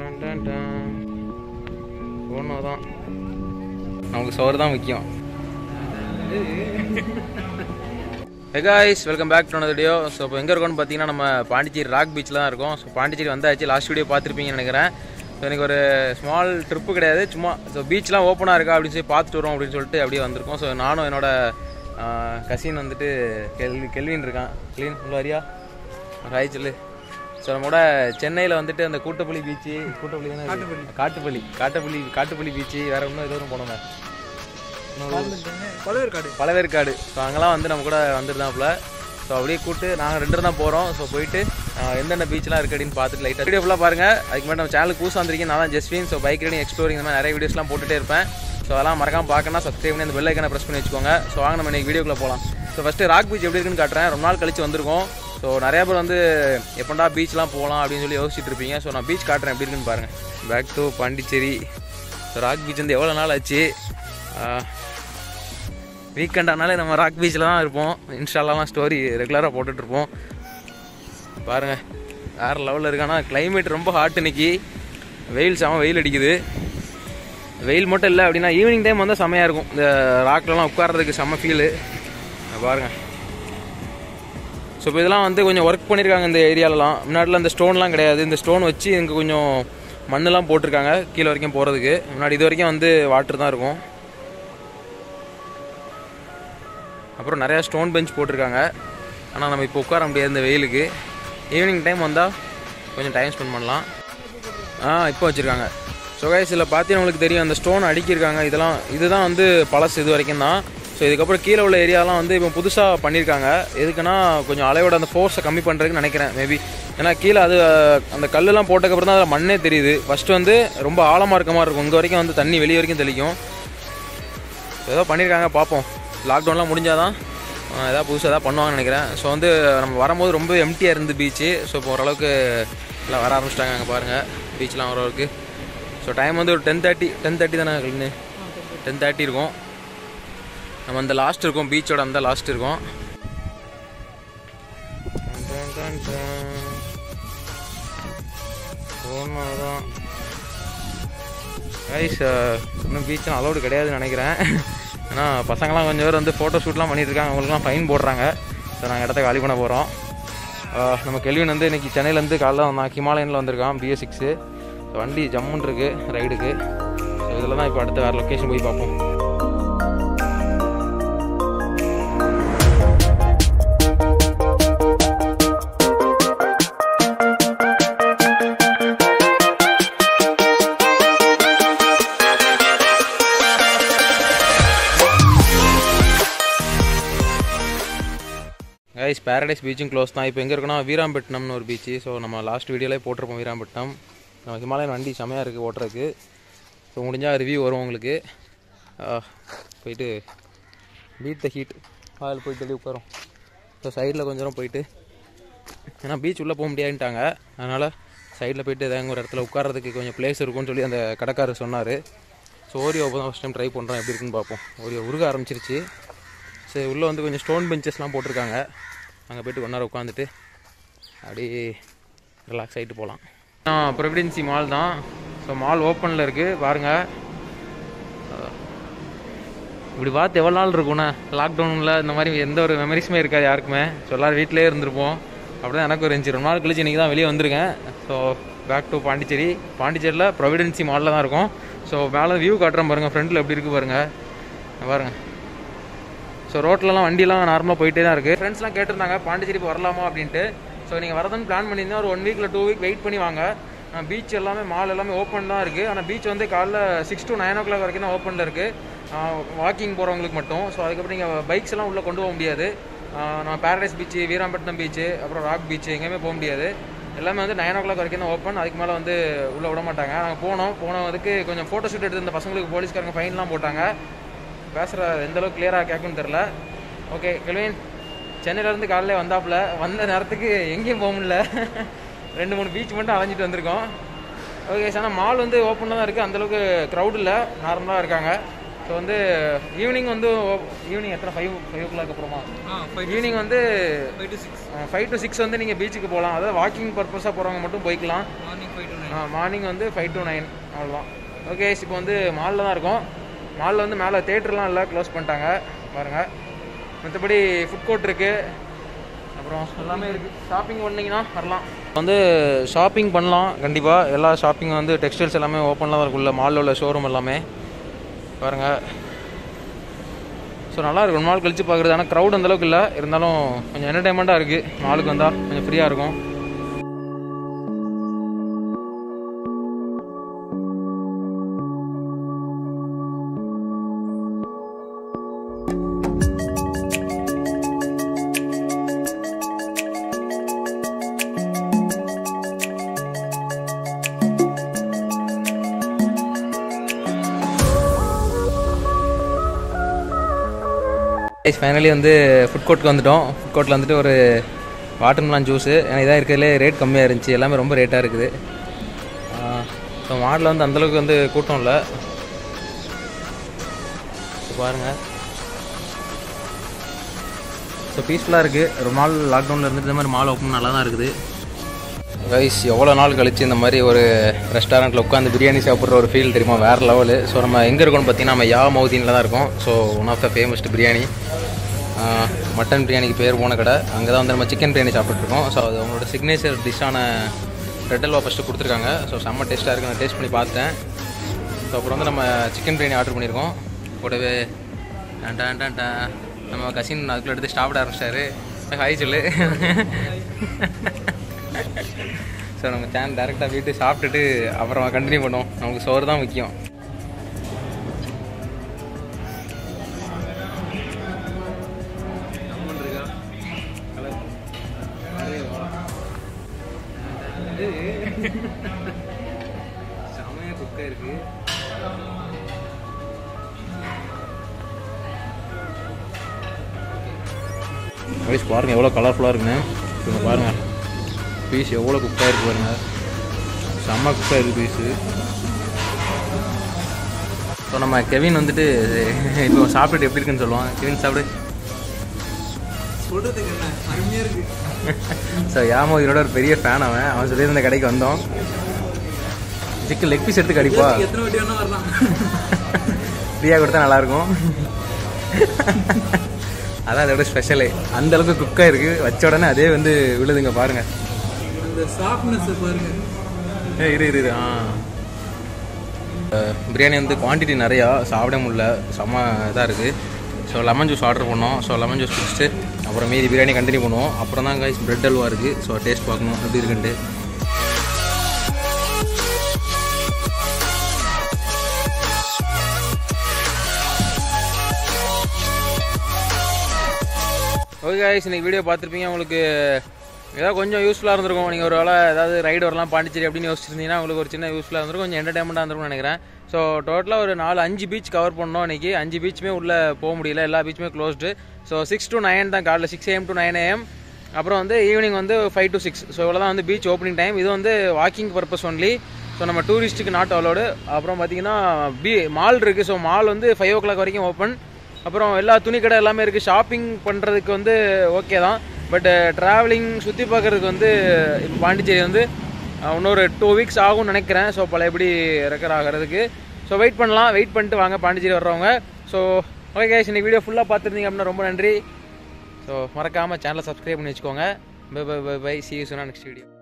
ஒன்று தான் நமக்கு சோறு தான் முக்கியம் hey guys welcome back to another video so இப்போ எங்கே இருக்கோம்னு பார்த்தீங்கன்னா நம்ம பாண்டிச்சேரி ராக் பீச்சில் தான் இருக்கோம் ஸோ பாண்டிச்சேரி வந்தாச்சு லாஸ்ட் வீடியோ பார்த்துருப்பீங்கன்னு நினைக்கிறேன் ஸோ எனக்கு ஒரு ஸ்மால் ட்ரிப்பு கிடையாது சும்மா ஸோ பீச்லாம் ஓப்பனாக இருக்கா அப்படின்னு சொல்லி பார்த்துட்டு வரோம் அப்படின்னு சொல்லிட்டு அப்படியே வந்திருக்கோம் ஸோ நானும் என்னோட கசின் வந்துட்டு கெல்வி கெல்வின் இருக்கான் கிளீன் உள்ள வரியா ஒரு ஹாய் சொல்லு ஸோ நம்மளோட சென்னையில் வந்துட்டு அந்த கூட்டப்பள்ளி பீச்சு கூட்டப்பள்ளி தானே இது? காட்டுப்பள்ளி காட்டுப்பள்ளி காட்டுப்பள்ளி பீச்சு வேற ஒன்றும் ஏதோ ஒன்று போனோமே பழவேற்காடு பழவேற்காடு ஸோ அங்கெல்லாம் வந்து நம்ம கூட வந்துருந்தாப்புல ஸோ அப்படியே கூப்பிட்டு நாங்கள் ரெண்டு தான் போகிறோம் ஸோ போயிட்டு ஆஹ், எந்தெந்த பீச்லாம் இருக்கு அப்படின்னு பார்த்துட்டு லைட்டாக வீடியோ ஃபுல்லாக பாருங்கள் அதுக்கு முன்னாடி நம்ம சேனலுக்கு புதுசாக வந்திருக்கீங்க நான் தான் Jaswin so bike riding exploring இந்த மாதிரி நிறைய வீடியோஸ்லாம் போட்டுட்டே இருப்பேன் ஸோ அதெல்லாம் மறக்காம பார்க்கணும் சப்ஸ்கிரைப் பண்ணி அந்த பெல் ஐக்கனை ப்ரெஸ் பண்ணி வச்சுக்கோங்க ஸோ வாங்க நம்ம இன்னைக்கு வீடியோக்குள்ள போகலாம் ஸோ ஃபஸ்ட்டு ராக் பீச் எப்படி இருக்குன்னு காட்டுறேன் ரொம்ப நாள் கழிச்சு வந்திருக்கோம் ஸோ நிறைய பேர் வந்து எப்படா பீச்லாம் போகலாம் அப்படின்னு சொல்லி யோசிச்சுட்டு இருப்பீங்க ஸோ நான் பீச் காட்டுறேன் எப்படி இருக்குன்னு பாருங்கள் back to Pondicherry so rock beach வந்து எவ்வளோ நாள் ஆச்சு ஆஹ், வீக்கெண்ட் ஆனாலே நம்ம ராக் பீச்சில் தான் இருப்போம் இன்ஸ்டாலலாம் ஸ்டோரி ரெகுலராக போட்டுட்ருப்போம் பாருங்கள் வேறு லெவலில் இருக்கு ஆனால் climate ரொம்ப ஹாட் இன்னைக்கு வெயில் செம வெயில் அடிக்குது வெயில் மட்டும் இல்லை அப்படின்னா ஈவினிங் டைம் வந்தால் செமையாக இருக்கும் இந்த ராக்லலாம் உட்கார்றதுக்கு செம்ம ஃபீலு பாருங்கள் ஸோ இப்போ இதெல்லாம் வந்து கொஞ்சம் ஒர்க் பண்ணியிருக்காங்க இந்த ஏரியாலலாம் முன்னாடிலாம் இந்த ஸ்டோன்லாம் கிடையாது இந்த ஸ்டோன் வச்சு இங்கே கொஞ்சம் மண்ணெல்லாம் போட்டிருக்காங்க கீழே வரைக்கும் போகிறதுக்கு முன்னாடி இது வரைக்கும் வந்து வாட்டர் தான் இருக்கும் அப்புறம் நிறையா ஸ்டோன் பெஞ்ச் போட்டிருக்காங்க ஆனால் நம்ம இப்போ உட்கார முடியாது இந்த வெயிலுக்கு ஈவினிங் டைம் வந்தால் கொஞ்சம் டைம் ஸ்பெண்ட் பண்ணலாம் ஆ இப்போ வச்சுருக்காங்க ஸோ கைஸ் இதில் பார்த்தீங்கன்னா உங்களுக்கு தெரியும் அந்த ஸ்டோன் அடிக்கிருக்காங்க இதெல்லாம் இதுதான் வந்து பழசு இது வரைக்கும் தான் ஸோ இதுக்கப்புறம் கீழே உள்ள ஏரியாலாம் வந்து இப்போ புதுசாக பண்ணியிருக்காங்க எதுக்குன்னா கொஞ்சம் அலையோட அந்த ஃபோர்ஸை கம்மி பண்ணுறதுக்கு நினைக்கிறேன் மேபி ஏன்னா கீழே அது அந்த கல்லெல்லாம் போட்டதுக்கப்புறம் தான் அதில் மண்ணே தெரியுது ஃபஸ்ட்டு வந்து ரொம்ப ஆழமாக இருக்க மாதிரி இருக்கும் இங்கே வரைக்கும் வந்து தண்ணி வெளியே வரைக்கும் தெளிக்கும் ஏதோ பண்ணியிருக்காங்க பார்ப்போம் லாக்டவுன்லாம் முடிஞ்சாதான் ஆஹ், ஏதாவது புதுசாக ஏதாவது பண்ணுவாங்கன்னு நினைக்கிறேன் ஸோ வந்து நம்ம வரும்போது ரொம்ப எம்டியாக இருந்து பீச்சு ஸோ இப்போ ஓரளவுக்கு எல்லாம் வர ஆரம்பிச்சிட்டாங்க அங்கே பாருங்கள் பீச்லாம் ஓரளவுக்கு ஸோ டைம் வந்து ஒரு டென் தேர்ட்டி டென் தேர்ட்டி தானே கிளீனு டென் தேர்ட்டி இருக்கும் நம்ம அந்த லாஸ்ட் இருக்கோம் பீச்சோட அந்த லாஸ்ட் இருக்கோம் ஒன்றுதான் கைஸ் இன்னும் பீச்லாம் அலௌடு கிடையாதுன்னு நினைக்கிறேன் ஏன்னா பசங்களாம் கொஞ்சம் பேர் வந்து ஃபோட்டோ ஷூட்லாம் பண்ணிட்டு இருக்காங்க அவங்களுக்குலாம் ஃபைன் போடுறாங்க ஸோ நாங்கள் இடத்த காலி பண்ண போகிறோம் நம்ம கெல்வின் வந்து இன்னைக்கு சென்னையிலேருந்து காலைல வந்தான் ஹிமாலயனில் வந்திருக்கான் பிஎஸ் சிக்ஸு வண்டி ஜம்முன் இருக்கு ரைடுக்கு ஸோ இதில் தான் இப்போ அடுத்த வேறு லொக்கேஷன் போய் பார்ப்போம் கைஸ் பேரடைஸ் பீச்சும் க்ளோஸ் தான் இப்போ எங்கே இருக்குன்னா வீராம்பட்டினம்னு ஒரு பீச்சு ஸோ நம்ம லாஸ்ட் வீடியோலே போட்டிருப்போம் வீராம்பட்டினம் நம்ம ஹிமாலயன் வண்டி செமையாக இருக்குது ஓட்டுறதுக்கு ஸோ முடிஞ்சால் ரிவ்யூ வரும் உங்களுக்கு ஆஹ், போயிட்டு பீட் த ஹீட் அதில் போயிட்டு வெளியே உட்காரோம் ஸோ சைடில் கொஞ்ச நேரம் போயிட்டு ஏன்னா பீச் உள்ளே போக முடியாதுன்ட்டாங்க அதனால் சைடில் போயிட்டு ஏதாவது ஒரு இடத்துல உட்கார்றதுக்கு கொஞ்சம் பிளேஸ் இருக்கும்னு சொல்லி அந்த கடைக்காரர் சொன்னார் ஸோ ஓரியோ தான் ஃபஸ்ட் டைம் ட்ரை பண்ணுறோம் எப்படி இருக்குன்னு பார்ப்போம் ஓரியோ உருக ஆரம்பிச்சிருச்சு சரி உள்ளே வந்து கொஞ்சம் ஸ்டோன் பெஞ்சஸ்லாம் போட்டிருக்காங்க அங்கே போயிட்டு ஒன் ஹவர் உட்காந்துட்டு அப்படியே ரிலாக்ஸ் ஆகிட்டு போகலாம் ப்ரொவிடென்சி மால் தான் ஸோ மால் ஓப்பனில் இருக்குது பாருங்கள் இப்படி பார்த்து எவ்வளோ நாள் இருக்கும்ண்ணா லாக்டவுனில் இந்த மாதிரி எந்த ஒரு மெமரிஸுமே இருக்காது யாருக்குமே ஸோ எல்லாரும் வீட்டிலே இருந்திருப்போம் அப்படி தான் எனக்கு ஒரு இருந்துச்சு ரொம்ப நாள் கழிச்சு இன்றைக்கி தான் வெளியே வந்திருக்கேன் ஸோ பேக் டு பாண்டிச்சேரி பாண்டிச்சேரியில் ப்ரொவிடென்சி மாலில் தான் இருக்கும் ஸோ மேலே வியூ காட்டுறேன் பாருங்கள் ஃப்ரண்ட்டில் எப்படி இருக்குது பாருங்கள் பாருங்கள் ஸோ ரோட்லலாம் வண்டிலாம் நார்மலாக போயிட்டே தான் இருக்குது ஃப்ரெண்ட்ஸ்லாம் கேட்டிருந்தாங்க பாண்டிச்சேரி இப்போ வரலாமா அப்படின்ட்டு ஸோ நீங்கள் வரதுன்னு பிளான் பண்ணியிருந்தா ஒரு ஒன் வீக்கில் டூ வீக் வெயிட் பண்ணி வாங்க பீச் எல்லாமே மால் எல்லாமே ஓப்பன் தான் இருக்குது ஆனால் பீச் வந்து காலைல six to nine o'clock வரைக்கும் தான் ஓப்பனில் இருக்குது வாக்கிங் போகிறவங்களுக்கு மட்டும் ஸோ அதுக்கப்புறம் நீங்கள் பைக்ஸ் எல்லாம் உள்ளே கொண்டு போக முடியாது ஆஹ் நம்ம பேரடைஸ் பீச்சு வீராம்பட்டினம் பீச்சு அப்புறம் ராக் பீச் எங்கேயுமே போக முடியாது எல்லாமே வந்து நைன் ஓ கிளாக் வரைக்கும் தான் ஓப்பன் அதுக்கு மேலே வந்து உள்ளே விட மாட்டாங்க நாங்கள் போனோம் போனதுக்கு கொஞ்சம் ஃபோட்டோ ஷூட் எடுத்து இந்த பசங்களுக்கு போலீஸ்காரங்க ஃபைன்லாம் போட்டாங்க பேசுகிற எந்த அளவுக்கு கிளியராக கேட்குன்னு தெரில ஓகே கெல்வின் சென்னையிலேருந்து காலையில வந்தாப்புல வந்த நேரத்துக்கு எங்கேயும் போக முடியல ரெண்டு மூணு பீச் மட்டும் அலைஞ்சிட்டு வந்திருக்கோம் ஓகே சார் ஆனால் மால் வந்து ஓப்பனில் தான் இருக்குது அந்தளவுக்கு க்ரௌட் இல்லை நார்மலாக இருக்காங்க ஸோ வந்து ஈவினிங் வந்து ஈவினிங் எத்தனை ஃபைவ் ஃபைவ் ஓ கிளாக் அப்புறமா ஈவினிங் வந்து five to six five to six வந்து நீங்கள் பீச்சுக்கு போகலாம் அதாவது வாக்கிங் பர்பஸாக போகிறவங்க மட்டும் போய்க்கலாம் morning five to nine morning வந்து ஃபைவ் டு நைன் அவ்வளோதான் ஓகே இப்போ வந்து மாலில் தான் இருக்கோம் மாலில் வந்து மேலே தேட்டர்லாம் இல்லை க்ளோஸ் பண்ணிட்டாங்க பாருங்கள் மற்றபடி ஃபுட் கோர்ட் இருக்குது அப்புறம் எல்லாமே இருக்குது ஷாப்பிங் பண்ணிங்கன்னா வரலாம் வந்து ஷாப்பிங் பண்ணலாம் கண்டிப்பாக எல்லா ஷாப்பிங் வந்து டெக்ஸ்டைல்ஸ் எல்லாமே ஓப்பனில் தான் இருக்குள்ள மாலில் உள்ள ஷோரூம் எல்லாமே பாருங்கள் ஸோ நல்லா இருக்கும் நாள் கழிச்சு பார்க்குறது ஆனால் க்ரௌட் அந்தளவுக்கு இல்லை இருந்தாலும் கொஞ்சம் என்டர்டைன்மெண்ட்டாக இருக்குது மாலுக்கு வந்தால் கொஞ்சம் ஃப்ரீயாக இருக்கும் ஃபைனலி வந்து ஃபுட் கோர்ட்டுக்கு வந்துட்டோம் ஃபுட் கோர்ட்டில் வந்துட்டு ஒரு வாட்டர்மெலான் ஜூஸு ஏன்னா இதான் இருக்கிறதுலே ரேட் கம்மியாக இருந்துச்சு எல்லாமே ரொம்ப ரேட்டாக இருக்குது ஸோ மாடில் வந்து அந்தளவுக்கு வந்து கூட்டம் இல்லை ஸோ பாருங்கள் ஸோ பீஸ்ஃபுல்லாக இருக்குது ஒரு மால் லாக்டவுனில் இருந்துட்டு இந்த மாதிரி மால் ஓப்பன் நல்லா தான் இருக்குது கைஸ் எவ்வளோ நாள் கழிச்சு இந்த மாதிரி ஒரு ரெஸ்டாரண்ட்டில் உட்காந்து பிரியாணி சாப்பிட்ற ஒரு ஃபீல் தெரியுமா வேறு லெவலு ஸோ நம்ம எங்கே இருக்கோம்னு பார்த்தீங்கன்னா நம்ம யா மவுதீனில் தான் இருக்கோம் so one of the famous biryani mutton பிரியாணிக்கு பேர் போன கடை அங்கே தான் வந்து நம்ம சிக்கன் பிரியாணி சாப்பிட்ருக்கோம் ஸோ அது அவங்களோட சிக்னேச்சர் டிஷ்ஷான ரெட் அல்வா ஃபஸ்ட்டு கொடுத்துருக்காங்க ஸோ செம்ம டேஸ்ட்டாக இருக்குது நான் டேஸ்ட் பண்ணி பார்த்தேன் ஸோ அப்புறம் வந்து நம்ம சிக்கன் பிரியாணி ஆர்டர் பண்ணியிருக்கோம் கூடவே டன் டன் டன் நம்ம கசின் அதுக்குள்ள எடுத்து சாப்பிட ஆரம்பிச்சிட்டாரு ஹாய் சொல்லு ஸோ நம்ம சேனல் டேரெக்டாக போயிட்டு சாப்பிட்டுட்டு அப்புறம் கண்டினியூ பண்ணுவோம் நமக்கு சோறு தான் முக்கியம் செமையாக குக்காக இருக்குது ரைஸ் பாருங்கள் எவ்வளோ கலர்ஃபுல்லாக இருக்குங்க இங்கே பாருங்கள் பீஸ் எவ்வளோ குக்காக இருக்கு பாருங்க செம்ம குக்காக இருக்குது பீஸு ஸோ நம்ம கெவின் வந்துட்டு இப்போ சாப்பிட்டுட்டு எப்படி இருக்குன்னு சொல்லுவான் கெவின் சாப்பிடு சொல்றதுக்கு என்ன அருமையா இருக்கு ஸோ யாமோதினோட ஒரு பெரிய ஃபேன் அவன் அவன் சொல்லி இந்த கடைக்கு வந்தோம் சிக்கன் லெக் பீஸ் எடுத்து கடிப்பா எத்தனை வாட்டி வேணா வரலாம் ஃப்ரீயாக கொடுத்தா நல்லாயிருக்கும் அதான் அதோட ஸ்பெஷலு அந்த அளவுக்கு குக்காக இருக்குது வச்ச உடனே அதே வந்து விழுதுங்க பாருங்கள் அந்த சாஃப்ட்னஸ் பாருங்க ஏ இரு இரு இரு, ஆ அஹ், பிரியாணி வந்து குவான்டிட்டி நிறையா சாப்பிட முடியல செம்ம இதாக இருக்குது ஸோ லெமன் ஜூஸ் ஆர்டர் பண்ணோம் ஸோ லெமன் ஜூஸ் குடிச்சிட்டு அப்புறம் மீதி பிரியாணி கண்டினியூ பண்ணுவோம் அப்புறம் தான் கைஸ் பிரெட் அல்வா இருக்குது ஸோ டேஸ்ட் பார்க்கணும் எப்படி இருக்குன்ட்டு ஓகே கைஸ் இன்னைக்கு வீடியோ பார்த்துருப்பீங்க உங்களுக்கு ஏதாவது கொஞ்சம் யூஸ்ஃபுல்லாக இருந்திருக்கும் நீங்கள் ஒரு வேளை ஏதாவது ரைடு வரலாம் பாண்டிச்சேரி அப்படின்னு யோசிச்சிருந்தீங்கன்னா உங்களுக்கு ஒரு சின்ன யூஸ்ஃபுல்லாக இருந்திருக்கும் கொஞ்சம் என்டர்டைன்மெண்ட்டாக இருந்திருக்கும்னு நினைக்கிறேன் ஸோ டோட்டலாக ஒரு நாலு அஞ்சு பீச் கவர் பண்ணோம் இன்னைக்கு அஞ்சு பீச்சுமே உள்ளே போக முடியல எல்லா பீச்சுமே closed so six to nine தான் காலைல six AM to nine AM அப்புறம் வந்து ஈவினிங் வந்து ஃபைவ் டு சிக்ஸ் ஸோ இவ்வளோ தான் வந்து பீச் ஓப்பனிங் டைம் இது வந்து வாக்கிங் பர்பஸ் ஒன்லி ஸோ நம்ம டூரிஸ்ட்டுக்கு நாட் அலோடு அப்புறம் பார்த்தீங்கன்னா பீ மால் இருக்குது ஸோ மால் வந்து ஃபைவ் ஓ கிளாக் வரைக்கும் ஓப்பன் அப்புறம் எல்லா துணி கடை எல்லாமே இருக்குது ஷாப்பிங் பண்ணுறதுக்கு வந்து ஓகே தான் பட் ட்ராவலிங் சுற்றி பார்க்குறதுக்கு வந்து இப்போ பாண்டிச்சேரி வந்து அஹ், இன்னொரு டூ வீக்ஸ் ஆகும்னு நினைக்கிறேன் ஸோ பழையபடி ரெக்கர் ஆகிறதுக்கு ஸோ வெயிட் பண்ணலாம் வெயிட் பண்ணிட்டு வாங்க பாண்டிச்சேரி வர்றவங்க ஸோ ஓகே guys இன்னைக்கு வீடியோ ஃபுல்லாக பார்த்துருந்தீங்க அப்படின்னா ரொம்ப நன்றி ஸோ மறக்காமல் சேனலை சப்ஸ்கிரைப் பண்ணி வச்சுக்கோங்க bye bye bye bye see you next video